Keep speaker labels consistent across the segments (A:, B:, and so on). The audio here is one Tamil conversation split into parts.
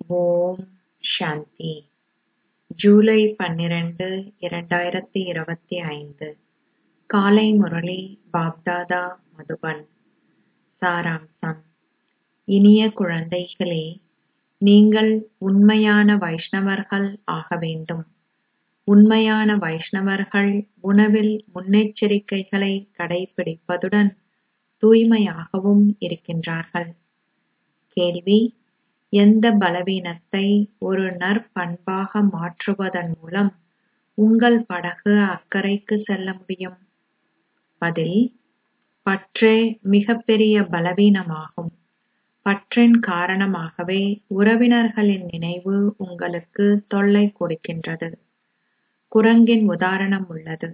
A: ஓம் சாந்தி ஜூலை பன்னிரண்டு இரண்டாயிரத்தி இருபத்தி ஐந்து காலை முரளி பாப்தாதா மதுபன் சாராம்சம் இனிய குழந்தைகளே நீங்கள் உண்மையான வைஷ்ணவர்கள் ஆக வேண்டும் உண்மையான வைஷ்ணவர்கள் உணவில் முன்னெச்சரிக்கைகளை கடைபிடிப்பதுடன் தூய்மையாகவும் இருக்கின்றார்கள் கேள்வி எந்த பலவீனத்தை ஒரு நற்பண்பாக மாற்றுவதன் மூலம் உங்கள் படகு அக்கரைக்கு செல்ல முடியும் பதில் பற்றே மிகப்பெரிய பலவீனமாகும் பற்றின் காரணமாகவே உறவினர்களின் நினைவு உங்களுக்கு தொல்லை கொடுக்கின்றது குரங்கின் உதாரணம் உள்ளது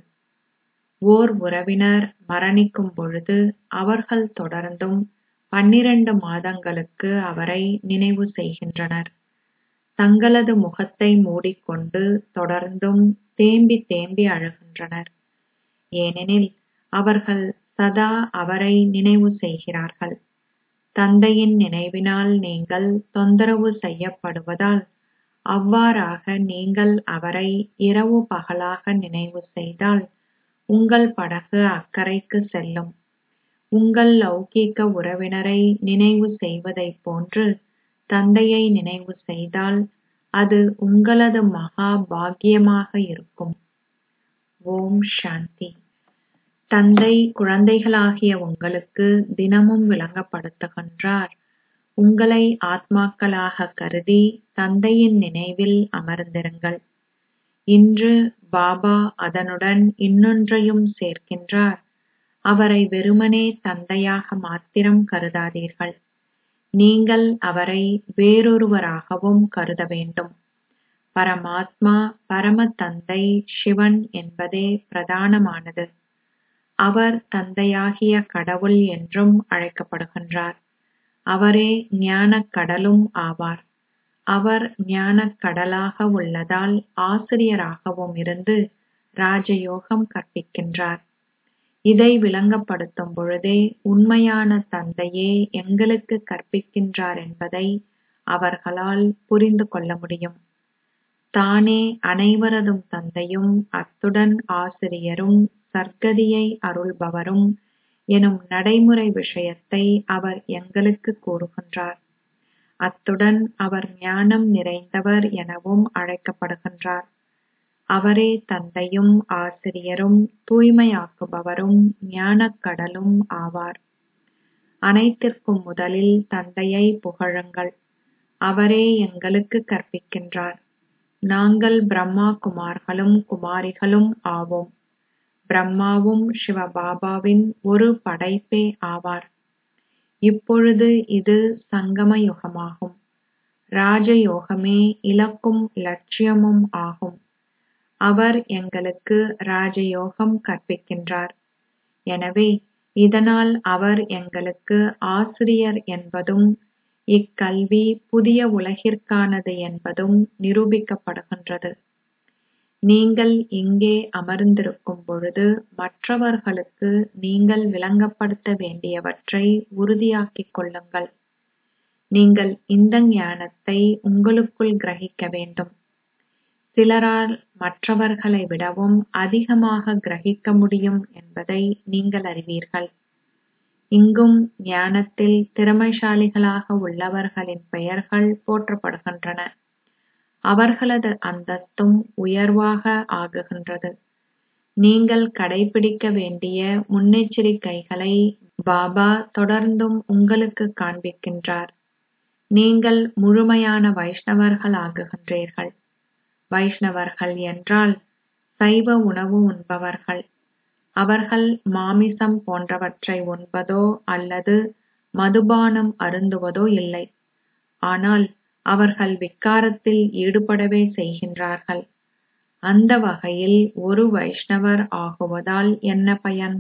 A: ஓர் உறவினர் மரணிக்கும் பொழுது அவர்கள் தொடர்ந்தும் பன்னிரண்டு மாதங்களுக்கு அவரை நினைவு செய்கின்றனர் தங்களது முகத்தை மூடிக்கொண்டு தொடர்ந்தும் தேம்பி தேம்பி அழுகின்றனர் ஏனெனில் அவர்கள் சதா அவரை நினைவு செய்கிறார்கள் தந்தையின் நினைவினால் நீங்கள் தொந்தரவு செய்யப்படுவதால் அவ்வாறாக நீங்கள் அவரை இரவு பகலாக நினைவு செய்தால் உங்கள் படகு அக்கரைக்கு செல்லும் உங்கள் லௌகீக உறவினரை நினைவு செய்வதைப் போன்று தந்தையை நினைவு செய்தால் அது உங்களது மகா பாக்கியமாக இருக்கும் ஓம் சாந்தி தந்தை குழந்தைகளாகிய உங்களுக்கு தினமும் விளங்கப்படுத்துகின்றார் உங்களை ஆத்மாக்களாக கருதி தந்தையின் நினைவில் அமர்ந்திருங்கள் இன்று பாபா அதனுடன் இன்னொன்றையும் சேர்க்கின்றார் அவரை வெறுமனே தந்தையாக மாத்திரம் கருதாதீர்கள் நீங்கள் அவரை வேறொருவராகவும் கருத வேண்டும் பரமாத்மா பரம தந்தை சிவன் என்பதே பிரதானமானது அவர் தந்தையாகிய கடவுள் என்றும் அழைக்கப்படுகின்றார் அவரே ஞானக் கடலும் ஆவார் அவர் ஞானக் கடலாக உள்ளதால் ஆசிரியராகவும் இருந்து ராஜயோகம் கற்பிக்கின்றார் இதை விளங்கப்படுத்தும் பொழுதே உண்மையான தந்தையே எங்களுக்கு கற்பிக்கின்றார் என்பதை அவர்களால் புரிந்து கொள்ள முடியும் தானே அனைவரதும் தந்தையும் அத்துடன் ஆசிரியரும் சர்க்கதியை அருள்பவரும் எனும் நடைமுறை விஷயத்தை அவர் எங்களுக்கு கூறுகின்றார் அத்துடன் அவர் ஞானம் நிறைந்தவர் எனவும் அழைக்கப்படுகின்றார் அவரே தந்தையும் ஆசிரியரும் தூய்மையாக்குபவரும் ஞானக் கடலும் ஆவார் அனைத்திற்கும் முதலில் தந்தையை புகழுங்கள் அவரே எங்களுக்கு கற்பிக்கின்றார் நாங்கள் பிரம்மா குமார்களும் குமாரிகளும் ஆவோம் பிரம்மாவும் சிவபாபாவின் ஒரு படைப்பே ஆவார் இப்பொழுது இது சங்கம யுகமாகும் ராஜயோகமே இலக்கும் லட்சியமும் ஆகும் அவர் எங்களுக்கு ராஜயோகம் கற்பிக்கின்றார் எனவே இதனால் அவர் எங்களுக்கு ஆசிரியர் என்பதும் இக்கல்வி புதிய உலகிற்கானது என்பதும் நிரூபிக்கப்படுகின்றது நீங்கள் இங்கே அமர்ந்திருக்கும் பொழுது மற்றவர்களுக்கு நீங்கள் விளங்கப்படுத்த வேண்டியவற்றை உறுதியாக்கிக் கொள்ளுங்கள் நீங்கள் இந்த ஞானத்தை உங்களுக்குள் கிரகிக்க வேண்டும் சிலரால் மற்றவர்களை விடவும் அதிகமாக கிரகிக்க முடியும் என்பதை நீங்கள் அறிவீர்கள் இங்கும் ஞானத்தில் திறமைசாலிகளாக உள்ளவர்களின் பெயர்கள் போற்றப்படுகின்றன அவர்களது அந்தஸ்தும் உயர்வாக ஆகுகின்றது நீங்கள் கடைபிடிக்க வேண்டிய முன்னெச்சரிக்கைகளை பாபா தொடர்ந்தும் உங்களுக்கு காண்பிக்கின்றார் நீங்கள் முழுமையான வைஷ்ணவர்கள் ஆகுகின்றீர்கள் வைஷ்ணவர்கள் என்றால் சைவ உணவு உண்பவர்கள் அவர்கள் மாமிசம் போன்றவற்றை உண்பதோ அல்லது மதுபானம் அருந்துவதோ இல்லை ஆனால் அவர்கள் விக்காரத்தில் ஈடுபடவே செய்கின்றார்கள் அந்த வகையில் ஒரு வைஷ்ணவர் ஆகுவதால் என்ன பயன்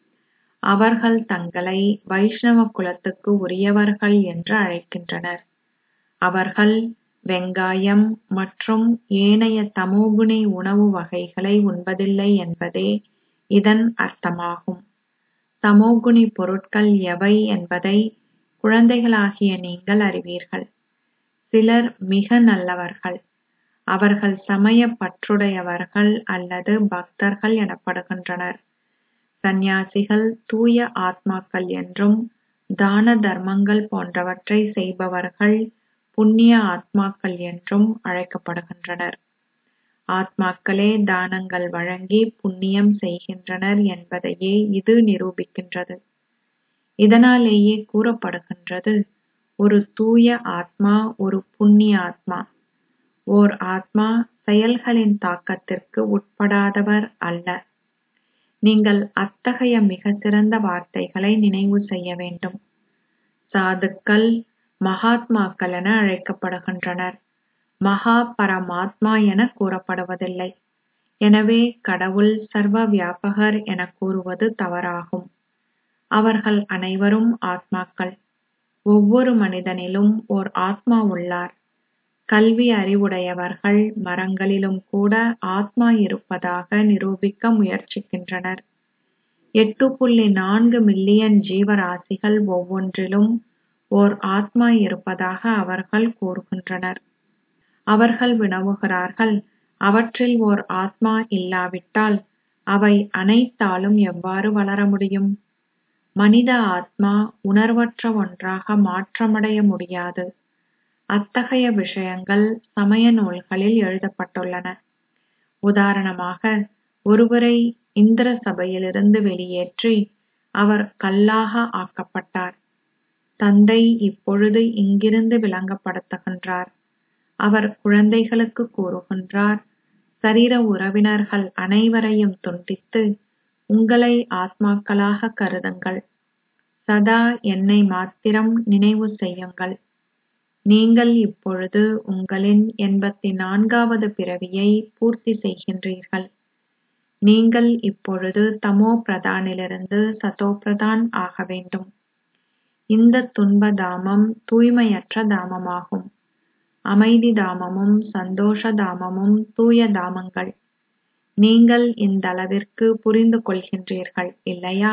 A: அவர்கள் தங்களை வைஷ்ணவ குலத்துக்கு உரியவர்கள் என்று அழைக்கின்றனர் அவர்கள் வெங்காயம் மற்றும் ஏனைய தமோகுணி உணவு வகைகளை உண்பதில்லை என்பதே இதன் அர்த்தமாகும் தமோகுணி பொருட்கள் எவை என்பதை குழந்தைகளாகிய நீங்கள் அறிவீர்கள் சிலர் மிக நல்லவர்கள் அவர்கள் சமயப் பற்றுடையவர்கள் அல்லது பக்தர்கள் எனப்படுகின்றனர் சந்நியாசிகள் தூய ஆத்மாக்கள் என்றும் தான தர்மங்கள் போன்றவற்றை செய்பவர்கள் புண்ணிய ஆத்மாக்கள் என்றும் அழைக்கப்படுகின்றனர் ஆத்மாக்களே தானங்கள் வழங்கி புண்ணியம் செய்கின்றனர் என்பதையே இது நிரூபிக்கின்றது இதனாலேயே கூறப்படுகின்றது ஒரு தூய ஆத்மா ஒரு புண்ணிய ஆத்மா ஓர் ஆத்மா செயல்களின் தாக்கத்திற்கு உட்படாதவர் அல்ல நீங்கள் அத்தகைய மிக சிறந்த வார்த்தைகளை நினைவு செய்ய வேண்டும் சாதுக்கள் மகாத்மாக்கள் என அழைக்கப்படுகின்றனர் மகா பரமாத்மா என கூறப்படுவதில்லை எனவே கடவுள் சர்வ வியாபகர் என கூறுவது தவறாகும் அவர்கள் அனைவரும் ஆத்மாக்கள் ஒவ்வொரு மனிதனிலும் ஓர் ஆத்மா உள்ளார் கல்வி அறிவுடையவர்கள் மரங்களிலும் கூட ஆத்மா இருப்பதாக நிரூபிக்க முயற்சிக்கின்றனர் எட்டு புள்ளி நான்கு மில்லியன் ஜீவராசிகள் ஒவ்வொன்றிலும் ஓர் ஆத்மா இருப்பதாக அவர்கள் கூறுகின்றனர் அவர்கள் வினவுகிறார்கள் அவற்றில் ஓர் ஆத்மா இல்லாவிட்டால் அவை அனைத்தாலும் எவ்வாறு வளர முடியும் மனித ஆத்மா உணர்வற்ற ஒன்றாக மாற்றமடைய முடியாது அத்தகைய விஷயங்கள் சமய நூல்களில் எழுதப்பட்டுள்ளன உதாரணமாக ஒருவரை இந்திர சபையிலிருந்து வெளியேற்றி அவர் கல்லாக ஆக்கப்பட்டார் தந்தை இப்பொழுது இங்கிருந்து விளங்கப்படுத்துகின்றார் அவர் குழந்தைகளுக்கு கூறுகின்றார் சரீர உறவினர்கள் அனைவரையும் துண்டித்து உங்களை ஆத்மாக்களாக கருதுங்கள் சதா என்னை மாத்திரம் நினைவு செய்யுங்கள் நீங்கள் இப்பொழுது உங்களின் எண்பத்தி நான்காவது பிறவியை பூர்த்தி செய்கின்றீர்கள் நீங்கள் இப்பொழுது தமோ பிரதானிலிருந்து சதோ பிரதான் ஆக வேண்டும் இந்த துன்ப தாமம் தூய்மையற்ற தாமமாகும் அமைதி தாமமும் சந்தோஷ தாமமும் தூய தாமங்கள் நீங்கள் இந்த அளவிற்கு புரிந்து கொள்கின்றீர்கள் இல்லையா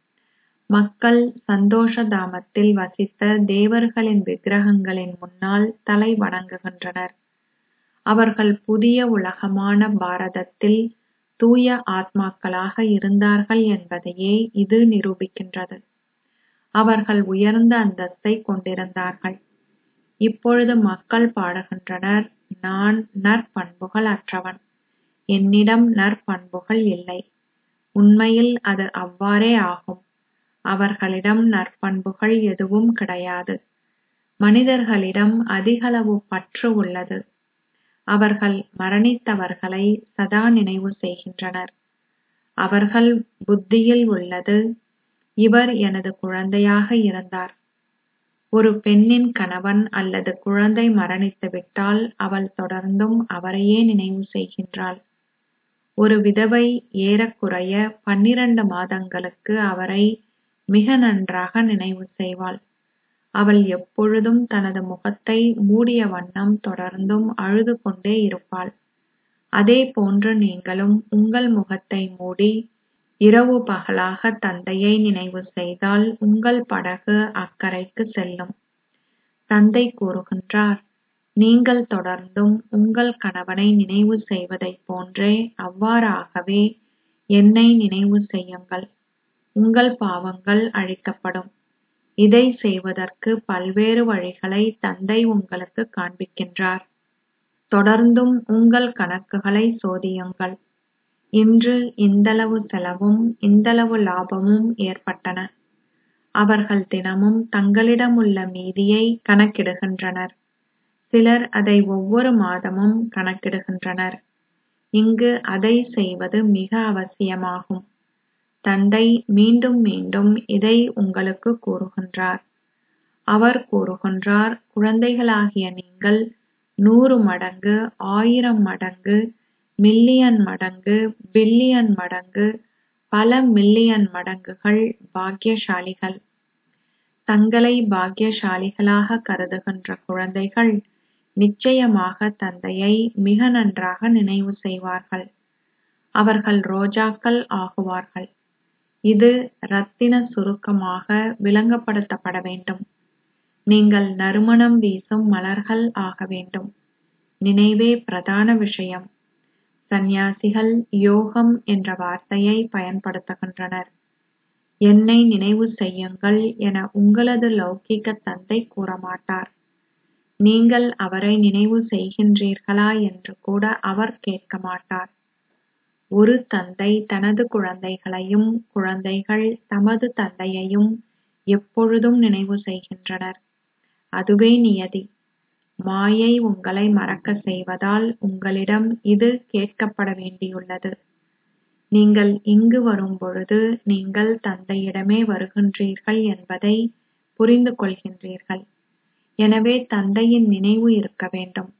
A: மக்கள் சந்தோஷ தாமத்தில் வசித்த தேவர்களின் விக்கிரகங்களின் முன்னால் தலை வணங்குகின்றனர் அவர்கள் புதிய உலகமான பாரதத்தில் தூய ஆத்மாக்களாக இருந்தார்கள் என்பதையே இது நிரூபிக்கின்றது அவர்கள் உயர்ந்த அந்தஸ்தை கொண்டிருந்தார்கள் இப்பொழுது மக்கள் பாடுகின்றனர் நான் நற்பண்புகள் அற்றவன் என்னிடம் நற்பண்புகள் இல்லை உண்மையில் அது அவ்வாறே ஆகும் அவர்களிடம் நற்பண்புகள் எதுவும் கிடையாது மனிதர்களிடம் அதிகளவு பற்று உள்ளது அவர்கள் மரணித்தவர்களை சதா நினைவு செய்கின்றனர் அவர்கள் புத்தியில் உள்ளது இவர் எனது குழந்தையாக இருந்தார் ஒரு பெண்ணின் கணவன் அல்லது குழந்தை மரணித்துவிட்டால் அவள் தொடர்ந்தும் அவரையே நினைவு செய்கின்றாள் ஒரு விதவை ஏறக்குறைய பன்னிரண்டு மாதங்களுக்கு அவரை மிக நன்றாக நினைவு செய்வாள் அவள் எப்பொழுதும் தனது முகத்தை மூடிய வண்ணம் தொடர்ந்தும் அழுது கொண்டே இருப்பாள் அதே போன்று நீங்களும் உங்கள் முகத்தை மூடி இரவு பகலாக தந்தையை நினைவு செய்தால் உங்கள் படகு அக்கரைக்கு செல்லும் தந்தை கூறுகின்றார் நீங்கள் தொடர்ந்தும் உங்கள் கணவனை நினைவு செய்வதைப் போன்றே அவ்வாறாகவே என்னை நினைவு செய்யுங்கள் உங்கள் பாவங்கள் அழிக்கப்படும் இதை செய்வதற்கு பல்வேறு வழிகளை தந்தை உங்களுக்கு காண்பிக்கின்றார் தொடர்ந்தும் உங்கள் கணக்குகளை சோதியுங்கள் இன்று இந்தளவு செலவும் இந்தளவு லாபமும் ஏற்பட்டன அவர்கள் தினமும் தங்களிடமுள்ள மீதியை கணக்கிடுகின்றனர் சிலர் அதை ஒவ்வொரு மாதமும் கணக்கிடுகின்றனர் இங்கு அதை செய்வது மிக அவசியமாகும் தந்தை மீண்டும் மீண்டும் இதை உங்களுக்கு கூறுகின்றார் அவர் கூறுகின்றார் குழந்தைகளாகிய நீங்கள் நூறு மடங்கு ஆயிரம் மடங்கு மில்லியன் மடங்கு பில்லியன் மடங்கு பல மில்லியன் மடங்குகள் பாக்கியசாலிகள் தங்களை பாக்கியசாலிகளாக கருதுகின்ற குழந்தைகள் நிச்சயமாக தந்தையை மிக நன்றாக நினைவு செய்வார்கள் அவர்கள் ரோஜாக்கள் ஆகுவார்கள் இது ரத்தின சுருக்கமாக விளங்கப்படுத்தப்பட வேண்டும் நீங்கள் நறுமணம் வீசும் மலர்கள் ஆக வேண்டும் நினைவே பிரதான விஷயம் சந்நியாசிகள் யோகம் என்ற வார்த்தையை பயன்படுத்துகின்றனர் என்னை நினைவு செய்யுங்கள் என உங்களது லௌகிக தந்தை கூறமாட்டார் நீங்கள் அவரை நினைவு செய்கின்றீர்களா என்று கூட அவர் கேட்க மாட்டார் ஒரு தந்தை தனது குழந்தைகளையும் குழந்தைகள் தமது தந்தையையும் எப்பொழுதும் நினைவு செய்கின்றனர் அதுவே நியதி மாயை உங்களை மறக்க செய்வதால் உங்களிடம் இது கேட்கப்பட வேண்டியுள்ளது நீங்கள் இங்கு வரும் பொழுது நீங்கள் தந்தையிடமே வருகின்றீர்கள் என்பதை புரிந்து கொள்கின்றீர்கள் எனவே தந்தையின் நினைவு இருக்க வேண்டும்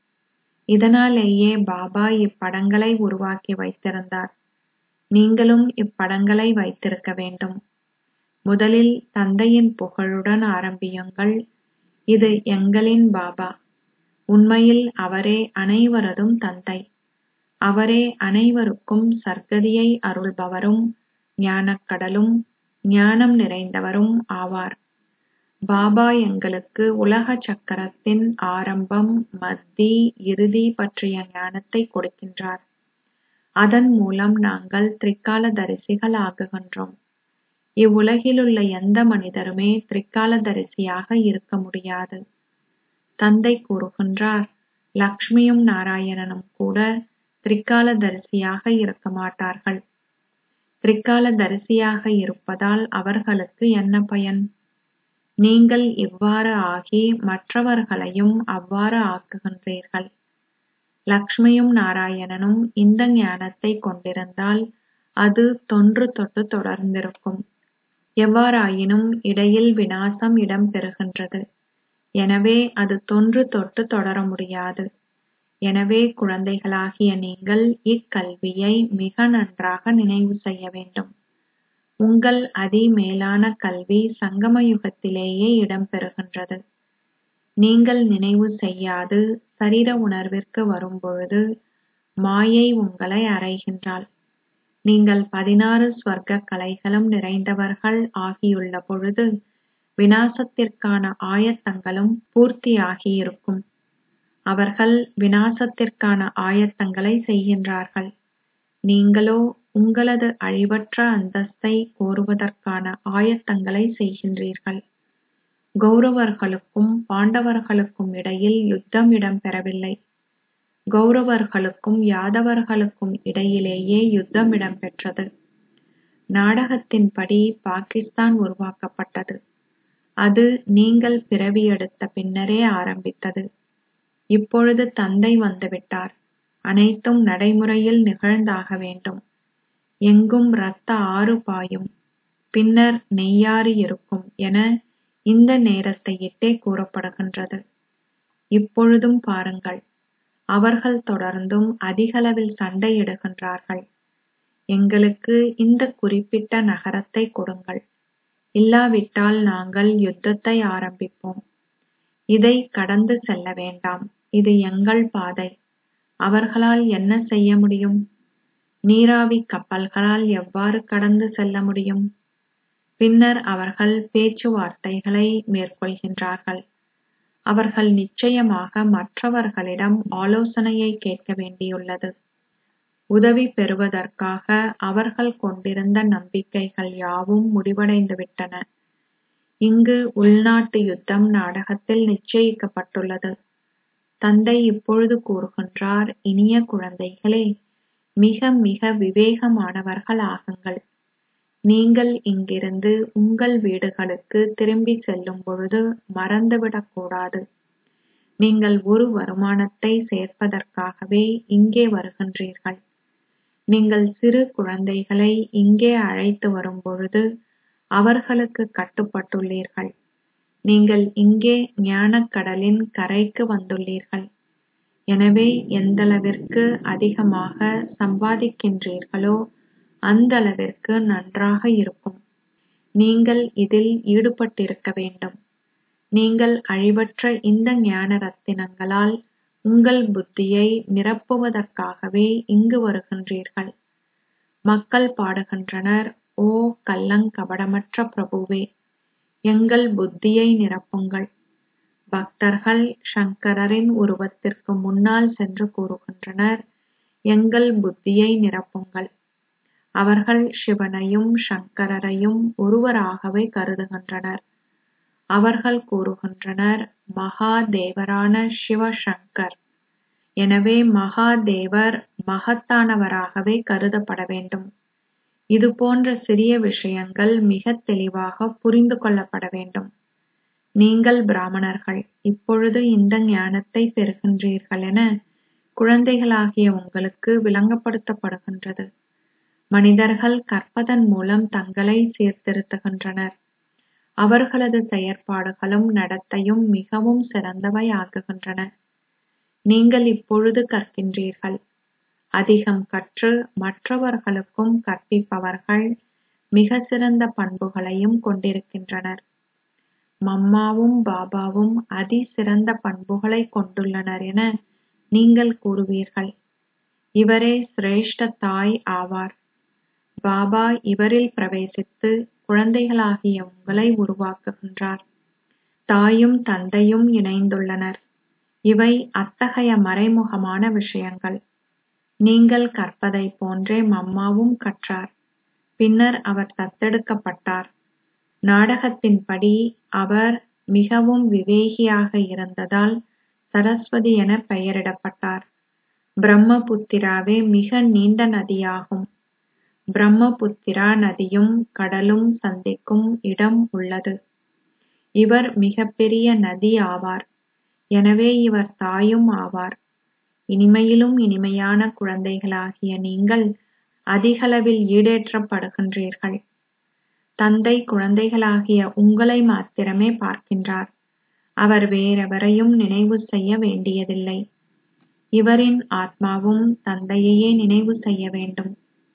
A: இதனாலேயே பாபா இப்படங்களை உருவாக்கி வைத்திருந்தார் நீங்களும் இப்படங்களை வைத்திருக்க வேண்டும் முதலில் தந்தையின் புகழுடன் ஆரம்பியுங்கள் இது எங்களின் பாபா உண்மையில் அவரே அனைவரதும் தந்தை அவரே அனைவருக்கும் சர்க்கதியை அருள்பவரும் ஞானக்கடலும் ஞானம் நிறைந்தவரும் ஆவார் பாபா எங்களுக்கு உலக சக்கரத்தின் ஆரம்பம் மத்தி இறுதி பற்றிய ஞானத்தை கொடுக்கின்றார் அதன் மூலம் நாங்கள் திரிகாலதரிசிகள் ஆகுகின்றோம் இவ்வுலகிலுள்ள எந்த மனிதருமே திரிகாலதரிசியாக இருக்க முடியாது தந்தை கூறுகின்றார் லக்ஷ்மியும் நாராயணனும் கூட திரிகாலதரிசியாக இருக்க மாட்டார்கள் திரிகாலதரிசியாக இருப்பதால் அவர்களுக்கு என்ன பயன் நீங்கள் இவ்வாறு ஆகி மற்றவர்களையும் அவ்வாறு ஆக்குகின்றீர்கள் லக்ஷ்மியும் நாராயணனும் இந்த ஞானத்தை கொண்டிருந்தால் அது தொன்று தொட்டு தொடர்ந்திருக்கும் எவ்வாறாயினும் இடையில் விநாசம் இடம்பெறுகின்றது எனவே அது தொன்று தொட்டு தொடர முடியாது எனவே குழந்தைகளாகிய நீங்கள் இக்கல்வியை மிக நன்றாக நினைவு செய்ய வேண்டும் உங்கள் அதி மேலான கல்வி சங்கம யுகத்திலேயே இடம்பெறுகின்றது நீங்கள் நினைவு செய்யாது சரீர உணர்விற்கு வரும்பொழுது மாயை உங்களை அறைகின்றாள் நீங்கள் பதினாறு ஸ்வர்க்க கலைகளும் நிறைந்தவர்கள் ஆகியுள்ள பொழுது விநாசத்திற்கான ஆயத்தங்களும் பூர்த்தியாகியிருக்கும் அவர்கள் விநாசத்திற்கான ஆயத்தங்களை செய்கின்றார்கள் நீங்களோ உங்களது அழிவற்ற அந்தஸ்தை கோருவதற்கான ஆயத்தங்களை செய்கின்றீர்கள் கௌரவர்களுக்கும் பாண்டவர்களுக்கும் இடையில் யுத்தம் இடம்பெறவில்லை கௌரவர்களுக்கும் யாதவர்களுக்கும் இடையிலேயே யுத்தம் இடம்பெற்றது நாடகத்தின்படி பாகிஸ்தான் உருவாக்கப்பட்டது அது நீங்கள் பிறவி எடுத்த பின்னரே ஆரம்பித்தது இப்பொழுது தந்தை வந்துவிட்டார் அனைத்தும் நடைமுறையில் நிகழ்ந்தாக வேண்டும் எங்கும் இரத்த ஆறு பாயும் பின்னர் நெய்யாறு இருக்கும் என இந்த நேரத்தையிட்டே கூறப்படுகின்றது இப்பொழுதும் பாருங்கள் அவர்கள் தொடர்ந்தும் அதிகளவில் சண்டையிடுகின்றார்கள் எங்களுக்கு இந்த குறிப்பிட்ட நகரத்தை கொடுங்கள் இல்லாவிட்டால் நாங்கள் யுத்தத்தை ஆரம்பிப்போம் இதை கடந்து செல்ல வேண்டாம் இது எங்கள் பாதை அவர்களால் என்ன செய்ய முடியும் நீராவி கப்பல்களால் எவ்வாறு கடந்து செல்ல முடியும் பின்னர் அவர்கள் பேச்சுவார்த்தைகளை மேற்கொள்கின்றார்கள் அவர்கள் நிச்சயமாக மற்றவர்களிடம் ஆலோசனையை கேட்க வேண்டியுள்ளது உதவி பெறுவதற்காக அவர்கள் கொண்டிருந்த நம்பிக்கைகள் யாவும் முடிவடைந்துவிட்டன இங்கு உள்நாட்டு யுத்தம் நாடகத்தில் நிச்சயிக்கப்பட்டுள்ளது தந்தை இப்பொழுது கூறுகின்றார் இனிய குழந்தைகளே மிக மிக விவேகமானவர்கள் ஆகுங்கள் நீங்கள் இங்கிருந்து உங்கள் வீடுகளுக்கு திரும்பி செல்லும் பொழுது மறந்துவிடக் கூடாது நீங்கள் ஒரு வருமானத்தை சேர்ப்பதற்காகவே இங்கே வருகின்றீர்கள் நீங்கள் சிறு குழந்தைகளை இங்கே அழைத்து வரும் பொழுது அவர்களுக்கு கட்டுப்பட்டுள்ளீர்கள் நீங்கள் இங்கே ஞானக்கடலின் கரைக்கு வந்துள்ளீர்கள் எனவே எந்தளவிற்கு அதிகமாக சம்பாதிக்கின்றீர்களோ அந்தளவிற்கு நன்றாக இருக்கும் நீங்கள் இதில் ஈடுபட்டிருக்க வேண்டும் நீங்கள் அழிவற்ற இந்த ஞான ரத்தினங்களால் உங்கள் புத்தியை நிரப்புவதற்காகவே இங்கு வருகின்றீர்கள் மக்கள் பாடுகின்றனர் ஓ கள்ளங்கபடமற்ற பிரபுவே எங்கள் புத்தியை நிரப்புங்கள் பக்தர்கள் சங்கரரின் உருவத்திற்கு முன்னால் சென்று கூறுகின்றனர் எங்கள் புத்தியை நிரப்புங்கள் அவர்கள் சிவனையும் சங்கரரையும் ஒருவராகவே கருதுகின்றனர் அவர்கள் கூறுகின்றனர் மகாதேவரான சிவசங்கர் எனவே மகாதேவர் மகத்தானவராகவே கருதப்பட வேண்டும் இது போன்ற சிறிய விஷயங்கள் மிக தெளிவாக புரிந்து கொள்ளப்பட வேண்டும் நீங்கள் பிராமணர்கள் இப்பொழுது இந்த ஞானத்தை பெறுகின்றீர்கள் என குழந்தைகளாகிய உங்களுக்கு விளங்கப்படுத்தப்படுகின்றது மனிதர்கள் கற்பதன் மூலம் தங்களை சீர்திருத்துகின்றனர் அவர்களது செயற்பாடுகளும் நடத்தையும் மிகவும் சிறந்தவை ஆகுகின்றன நீங்கள் இப்பொழுது கற்கின்றீர்கள் அதிகம் கற்று மற்றவர்களுக்கும் கற்பிப்பவர்கள் மிக சிறந்த பண்புகளையும் கொண்டிருக்கின்றனர் மம்மாவும் பாபாவும் அதி சிறந்த பண்புகளை கொண்டுள்ளனர் என நீங்கள் கூறுவீர்கள் இவரே சிரேஷ்ட தாய் ஆவார் பாபா இவரில் பிரவேசித்து குழந்தைகளாகிய உங்களை உருவாக்குகின்றார் தாயும் தந்தையும் இணைந்துள்ளனர் இவை அத்தகைய மறைமுகமான விஷயங்கள் நீங்கள் கற்பதைப் போன்றே மம்மாவும் கற்றார் பின்னர் அவர் தத்தெடுக்கப்பட்டார் நாடகத்தின்படி அவர் மிகவும் விவேகியாக இருந்ததால் சரஸ்வதி என பெயரிடப்பட்டார் பிரம்மபுத்திராவே மிக நீண்ட நதியாகும் பிரம்மபுத்திரா நதியும் கடலும் சந்திக்கும் இடம் உள்ளது இவர் மிகப்பெரிய நதி ஆவார் எனவே இவர் தாயும் ஆவார் இனிமையிலும் இனிமையான குழந்தைகளாகிய நீங்கள் அதிகளவில் ஈடேற்றப்படுகின்றீர்கள் தந்தை குழந்தைகளாகிய உங்களை மாத்திரமே பார்க்கின்றார் அவர் வேறெவரையும் நினைவு செய்ய வேண்டியதில்லை இவரின் ஆத்மாவும் தந்தையையே நினைவு செய்ய வேண்டும்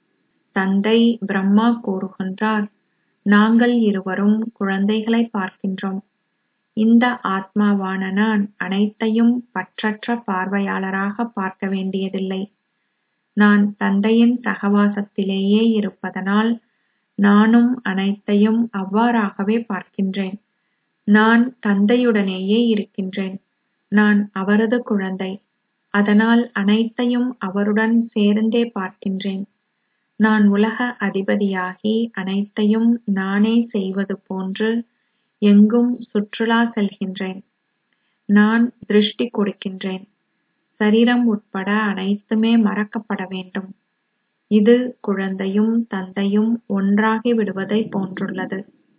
A: தந்தை பிரம்மா கூறுகின்றார் நாங்கள் இருவரும் குழந்தைகளை பார்க்கின்றோம் இந்த ஆத்மாவான நான் அனைத்தையும் பற்றற்ற பார்வையாளராக பார்க்க வேண்டியதில்லை நான் தந்தையின் சகவாசத்திலேயே இருப்பதனால் நானும் அனைத்தையும் அவ்வாறாகவே பார்க்கின்றேன் நான் தந்தையுடனேயே இருக்கின்றேன் நான் அவரது குழந்தை அதனால் அனைத்தையும் அவருடன் சேர்ந்தே பார்க்கின்றேன் நான் உலக அதிபதியாகி அனைத்தையும் நானே செய்வது போன்று எங்கும் சுற்றுலா செல்கின்றேன் நான் திருஷ்டி கொடுக்கின்றேன் சரீரம் உட்பட அனைத்துமே மறக்கப்பட வேண்டும் இது குழந்தையும் தந்தையும் ஒன்றாகி விடுவதை போன்றுள்ளது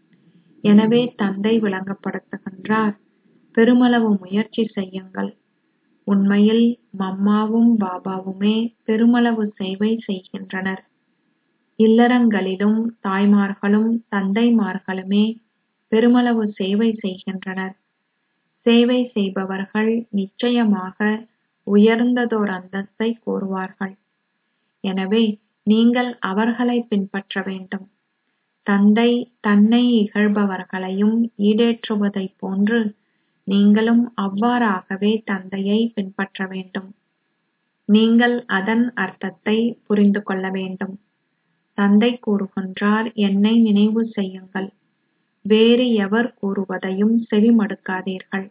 A: எனவே தந்தை விளங்கப்படுத்துகின்றார் பெருமளவு முயற்சி செய்யுங்கள் உண்மையில் மம்மாவும் பாபாவுமே பெருமளவு சேவை செய்கின்றனர் இல்லறங்களிலும் தாய்மார்களும் தந்தைமார்களுமே பெருமளவு சேவை செய்கின்றனர் சேவை செய்பவர்கள் நிச்சயமாக உயர்ந்ததோர் அந்தஸ்தை கோருவார்கள் எனவே நீங்கள் அவர்களை பின்பற்ற வேண்டும் தந்தை தன்னை இகழ்பவர்களையும் ஈடேற்றுவதைப் போன்று நீங்களும் அவ்வாறாகவே தந்தையை பின்பற்ற வேண்டும் நீங்கள் அதன் அர்த்தத்தை புரிந்து கொள்ள வேண்டும் தந்தை கூறுகின்றார் என்னை நினைவு செய்யுங்கள் வேறு எவர் கூறுவதையும் செவிமடுக்காதீர்கள்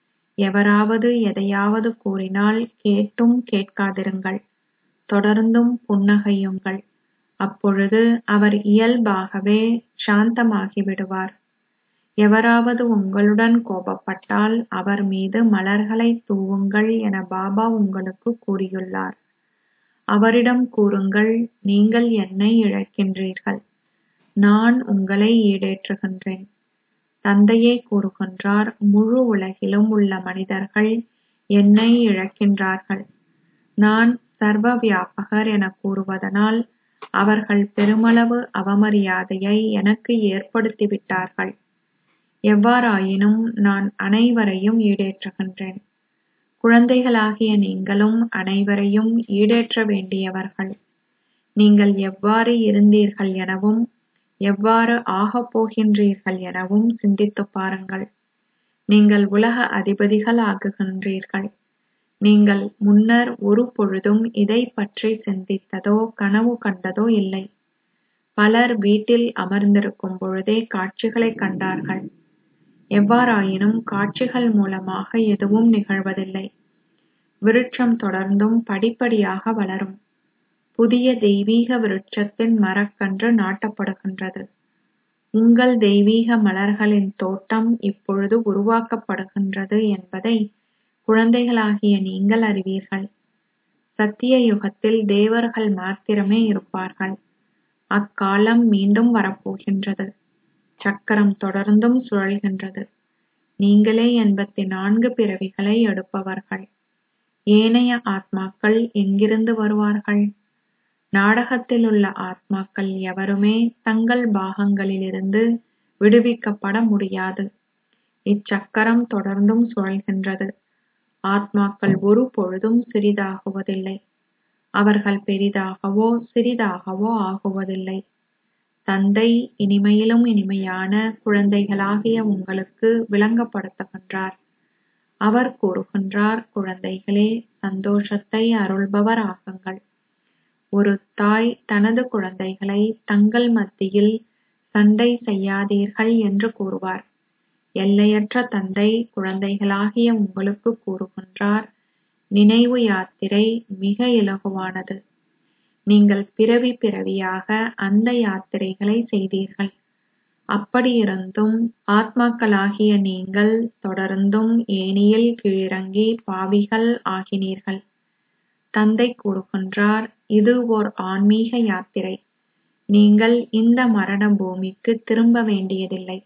A: எவராவது எதையாவது கூறினால் கேட்டும் கேட்காதிருங்கள் தொடர்ந்தும் புன்னகையுங்கள் அப்பொழுது அவர் இயல்பாகவே சாந்தமாகி விடுவார் எவராவது உங்களுடன் கோபப்பட்டால் அவர் மீது மலர்களை தூவுங்கள் என பாபா உங்களுக்கு கூறியுள்ளார் அவரிடம் கூறுங்கள் நீங்கள் என்னை இழக்கின்றீர்கள் நான் உங்களை ஈடேற்றுகின்றேன் தந்தையே கூறுகின்றார் முழு உலகிலும் உள்ள மனிதர்கள் என்னை இழக்கின்றார்கள் நான் சர்வ வியாபகர் என கூறுவதனால் அவர்கள் பெருமளவு அவமரியாதையை எனக்கு ஏற்படுத்திவிட்டார்கள் எவ்வாறாயினும் நான் அனைவரையும் ஈடேற்றுகின்றேன் குழந்தைகளாகிய நீங்களும் அனைவரையும் ஈடேற்ற வேண்டியவர்கள் நீங்கள் எவ்வாறு இருந்தீர்கள் எனவும் எவ்வாறு ஆகப் போகின்றீர்கள் எனவும் சிந்தித்துப் பாருங்கள் நீங்கள் உலக அதிபதிகள் ஆகுகின்றீர்கள் நீங்கள் முன்னர் ஒரு பொழுதும் இதைப் பற்றி சிந்தித்ததோ கனவு கண்டதோ இல்லை பலர் வீட்டில் அமர்ந்திருக்கும் பொழுதே காட்சிகளைக் கண்டார்கள் எவ்வாறாயினும் காட்சிகள் மூலமாக எதுவும் நிகழ்வதில்லை விருட்சம் தொடர்ந்தும் படிப்படியாக வளரும் புதிய தெய்வீக விருட்சத்தின் மரக்கன்று நாட்டப்படுகின்றது உங்கள் தெய்வீக மலர்களின் தோட்டம் இப்பொழுது உருவாக்கப்படுகின்றது என்பதை குழந்தைகளாகிய நீங்கள் அறிவீர்கள் சத்திய யுகத்தில் தேவர்கள் மாத்திரமே இருப்பார்கள் அக்காலம் மீண்டும் வரப்போகின்றது சக்கரம் தொடர்ந்தும் சுழல்கின்றது நீங்களே எண்பத்தி நான்கு பிறவிகளை எடுப்பவர்கள் ஏனைய ஆத்மாக்கள் எங்கிருந்து வருவார்கள் நாடகத்திலுள்ள ஆத்மாக்கள் எவருமே தங்கள் பாகங்களிலிருந்து விடுவிக்கப்பட முடியாது இச்சக்கரம் தொடர்ந்தும் சுழல்கின்றது ஆத்மாக்கள் ஒரு பொழுதும் சிறிதாகுவதில்லை அவர்கள் பெரிதாகவோ சிறிதாகவோ ஆகுவதில்லை தந்தை இனிமையிலும் இனிமையான குழந்தைகளாகிய உங்களுக்கு விளங்கப்படுத்துகின்றார் அவர் கூறுகின்றார் குழந்தைகளே சந்தோஷத்தை அருள்பவர் ஆகுங்கள் ஒரு தாய் தனது குழந்தைகளை தங்கள் மத்தியில் சண்டை செய்யாதீர்கள் என்று கூறுவார் எல்லையற்ற தந்தை குழந்தைகளாகிய உங்களுக்கு கூறுகின்றார் நினைவு யாத்திரை மிக இலகுவானது நீங்கள் பிறவி பிறவியாக அந்த யாத்திரைகளை செய்தீர்கள் அப்படியிருந்தும் ஆத்மாக்களாகிய நீங்கள் தொடர்ந்தும் ஏணியில் கீழிறங்கி பாவிகள் ஆகினீர்கள் தந்தை கூறுகின்றார் இது ஓர் ஆன்மீக யாத்திரை நீங்கள் இந்த மரண பூமிக்கு திரும்ப வேண்டியதில்லை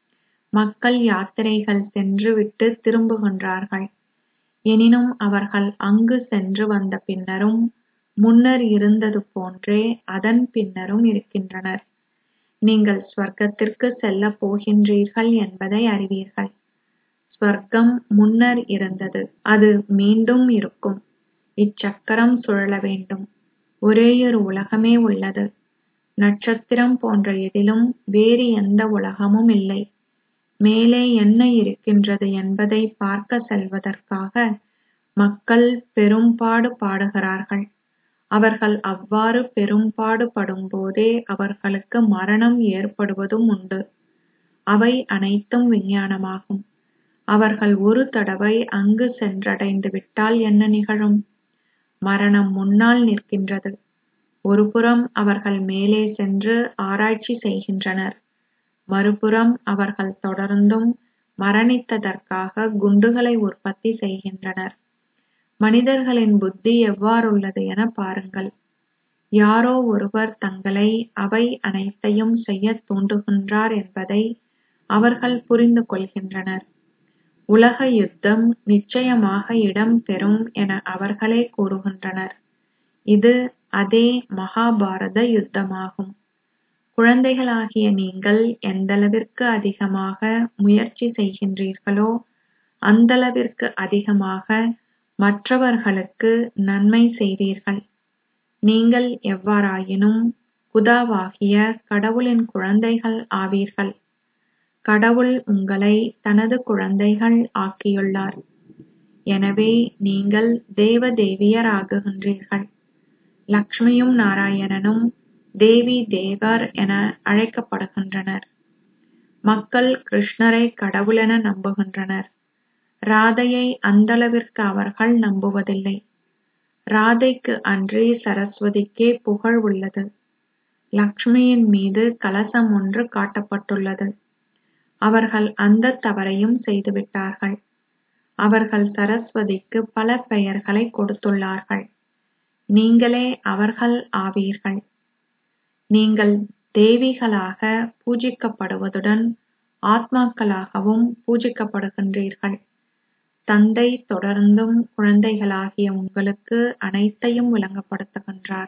A: மக்கள் யாத்திரைகள் சென்று விட்டு திரும்புகின்றார்கள் எனினும் அவர்கள் அங்கு சென்று வந்த பின்னரும் முன்னர் இருந்தது போன்றே அதன் பின்னரும் இருக்கின்றனர் நீங்கள் ஸ்வர்க்கத்திற்கு செல்லப் போகின்றீர்கள் என்பதை அறிவீர்கள் ஸ்வர்க்கம் முன்னர் இருந்தது அது மீண்டும் இருக்கும் இச்சக்கரம் சுழல வேண்டும் ஒரேயொரு உலகமே உள்ளது நட்சத்திரம் போன்ற எதிலும் வேறு எந்த உலகமும் இல்லை மேலே என்ன இருக்கின்றது என்பதை பார்க்க செல்வதற்காக மக்கள் பெரும்பாடு பாடுகிறார்கள் அவர்கள் அவ்வாறு பெரும்பாடு படும்போதே அவர்களுக்கு மரணம் ஏற்படுவதும் உண்டு அவை அனைத்தும் விஞ்ஞானமாகும் அவர்கள் ஒரு தடவை அங்கு சென்றடைந்து விட்டால் என்ன நிகழும் மரணம் முன்னால் நிற்கின்றது ஒருபுறம் அவர்கள் மேலே சென்று ஆராய்ச்சி செய்கின்றனர் மறுபுறம் அவர்கள் தொடர்ந்தும் மரணித்ததற்காக குண்டுகளை உற்பத்தி செய்கின்றனர் மனிதர்களின் புத்தி எவ்வாறுள்ளது என பாருங்கள் யாரோ ஒருவர் தங்களை அவை அனைத்தையும் செய்யத் தூண்டுகின்றார் என்பதை அவர்கள் புரிந்து கொள்கின்றனர் உலக யுத்தம் நிச்சயமாக இடம்பெறும் என அவர்களே கூறுகின்றனர் இது அதே மகாபாரத யுத்தமாகும் குழந்தைகளாகிய நீங்கள் எந்தளவிற்கு அதிகமாக முயற்சி செய்கின்றீர்களோ அந்தளவிற்கு அதிகமாக மற்றவர்களுக்கு நன்மை செய்வீர்கள் நீங்கள் எவ்வாறாயினும் குதாவாகிய கடவுளின் குழந்தைகள் ஆவீர்கள் கடவுள் உங்களை தனது குழந்தைகள் ஆக்கியுள்ளார் எனவே நீங்கள் தேவ தேவியராகுகின்றீர்கள் லக்ஷ்மியும் நாராயணனும் தேவி தேவர் என அழைக்கப்படுகின்றனர் மக்கள் கிருஷ்ணரை கடவுளென நம்புகின்றனர் ராதையை அந்தளவிற்கு அவர்கள் நம்புவதில்லை ராதைக்கு அன்றி சரஸ்வதிக்கே புகழ் உள்ளது லக்ஷ்மியின் மீது கலசம் ஒன்று காட்டப்பட்டுள்ளது அவர்கள் அந்த தவறையும் செய்துவிட்டார்கள் அவர்கள் சரஸ்வதிக்கு பல பெயர்களை கொடுத்துள்ளார்கள் நீங்களே அவர்கள் ஆவீர்கள் நீங்கள் தேவிகளாக பூஜிக்கப்படுவதுடன் ஆத்மாக்களாகவும் பூஜிக்கப்படுகின்றீர்கள் தந்தை தொடர்ந்தும் குழந்தைகளாகிய உங்களுக்கு அனைத்தையும் விளங்கப்படுத்துகின்றார்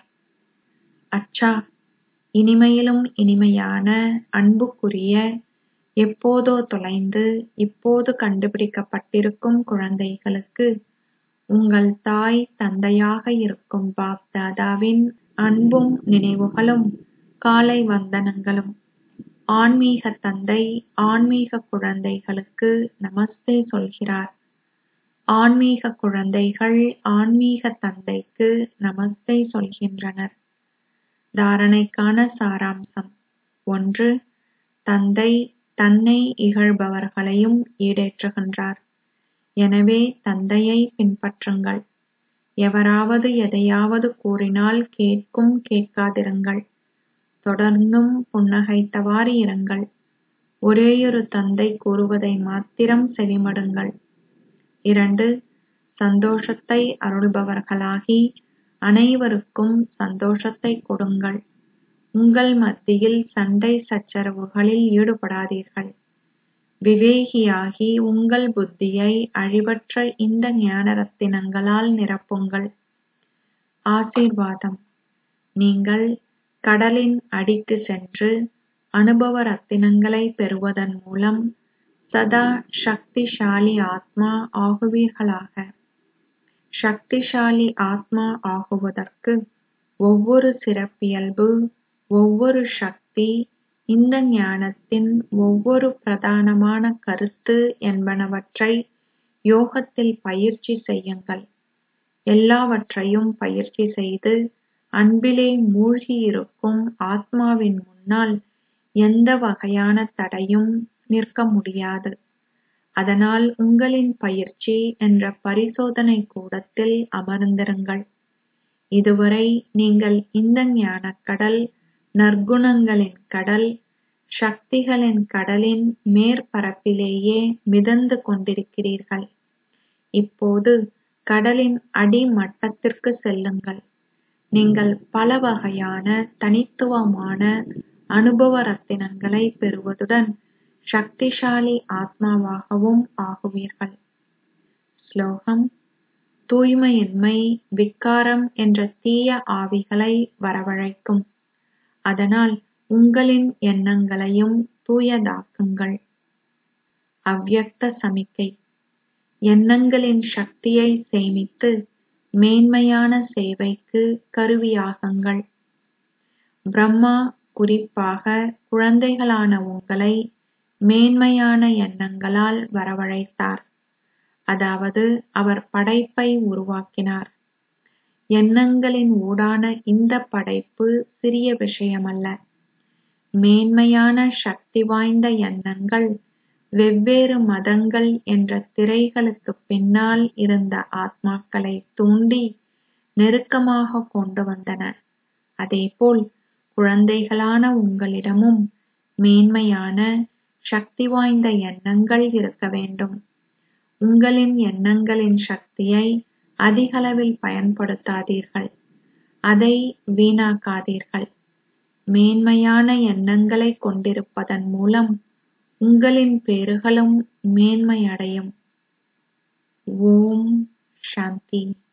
A: அச்சா இனிமையிலும் இனிமையான அன்புக்குரிய எப்போதோ தொலைந்து இப்போது கண்டுபிடிக்கப்பட்டிருக்கும் குழந்தைகளுக்கு உங்கள் தாய் தந்தையாக இருக்கும் பாப் தாதாவின் அன்பும் நினைவுகளும் காலை வந்தனங்களும் ஆன்மீக தந்தை ஆன்மீக குழந்தைகளுக்கு நமஸ்தே சொல்கிறார் ஆன்மீக குழந்தைகள் ஆன்மீக தந்தைக்கு நமஸ்தே சொல்கின்றனர் தாரணைக்கான சாராம்சம் ஒன்று தந்தை தன்னை இகழ்பவர்களையும் ஈடேற்றுகின்றார் எனவே தந்தையை பின்பற்றுங்கள் எவராவது எதையாவது கூறினால் கேட்கும் கேட்காதிருங்கள் தொடர்ந்தும் புன்னகைத்தவாறு இருங்கள் ஒரேயொரு தந்தை கூறுவதை மாத்திரம் செவிமடுங்கள் இரண்டு சந்தோஷத்தை அருள்பவர்களாகி அனைவருக்கும் சந்தோஷத்தை கொடுங்கள் உங்கள் மத்தியில் சண்டை சச்சரவுகளில் ஈடுபடாதீர்கள் விவேகியாகி உங்கள் புத்தியை அழிவற்ற இந்த ஞான ரத்தினங்களால் நிரப்புங்கள் ஆசீர்வாதம் நீங்கள் கடலின் அடிக்கு சென்று அனுபவ ரத்தினங்களை பெறுவதன் மூலம் சதா சக்திசாலி ஆத்மா ஆகுவீர்களாக சக்திசாலி ஆத்மா ஆகுவதற்கு ஒவ்வொரு சிறப்பியல்பு ஒவ்வொரு சக்தி இந்த ஞானத்தின் ஒவ்வொரு பிரதானமான கருத்து என்பனவற்றை யோகத்தில் பயிற்சி செய்யுங்கள் எல்லாவற்றையும் பயிற்சி செய்து அன்பிலே மூழ்கியிருக்கும் ஆத்மாவின் முன்னால் எந்த வகையான தடையும் நிற்க முடியாது அதனால் உங்களின் பயிற்சி என்ற பரிசோதனை கூடத்தில் அமர்ந்திருங்கள் இதுவரை நீங்கள் இந்த ஞானக்கடல் நற்குணங்களின் கடல் சக்திகளின் கடலின் மேற்பரப்பிலேயே மிதந்து கொண்டிருக்கிறீர்கள் இப்போது கடலின் அடிமட்டத்திற்கு செல்லுங்கள் நீங்கள் பல வகையான தனித்துவமான அனுபவ ரத்தினங்களை பெறுவதுடன் சக்திசாலி ஆத்மாவாகவும் ஆகுவீர்கள் ஸ்லோகம் தூய்மையின்மை விக்காரம் என்ற தீய ஆவிகளை வரவழைக்கும் அதனால் உங்களின் எண்ணங்களையும் தூயதாக்குங்கள் அவ்யக்த சமிக்கை எண்ணங்களின் சக்தியை சேமித்து மேன்மையான சேவைக்கு கருவியாகுங்கள் பிரம்மா குறிப்பாக குழந்தைகளான உங்களை மேன்மையான எண்ணங்களால் வரவழைத்தார் அதாவது அவர் படைப்பை உருவாக்கினார் எண்ணங்களின் ஊடான இந்த படைப்பு சிறிய விஷயமல்ல மேன்மையான சக்தி வாய்ந்த எண்ணங்கள் வெவ்வேறு மதங்கள் என்ற திரைகளுக்கு பின்னால் இருந்த ஆத்மாக்களை தூண்டி நெருக்கமாக கொண்டு வந்தன அதேபோல் குழந்தைகளான உங்களிடமும் மேன்மையான சக்தி வாய்ந்த எண்ணங்கள் இருக்க வேண்டும் உங்களின் எண்ணங்களின் சக்தியை அதிகளவில் பயன்படுத்தாதீர்கள் அதை வீணாக்காதீர்கள் மேன்மையான எண்ணங்களை கொண்டிருப்பதன் மூலம் உங்களின் பேறுகளும் மேன்மையடையும் ஓம் சாந்தி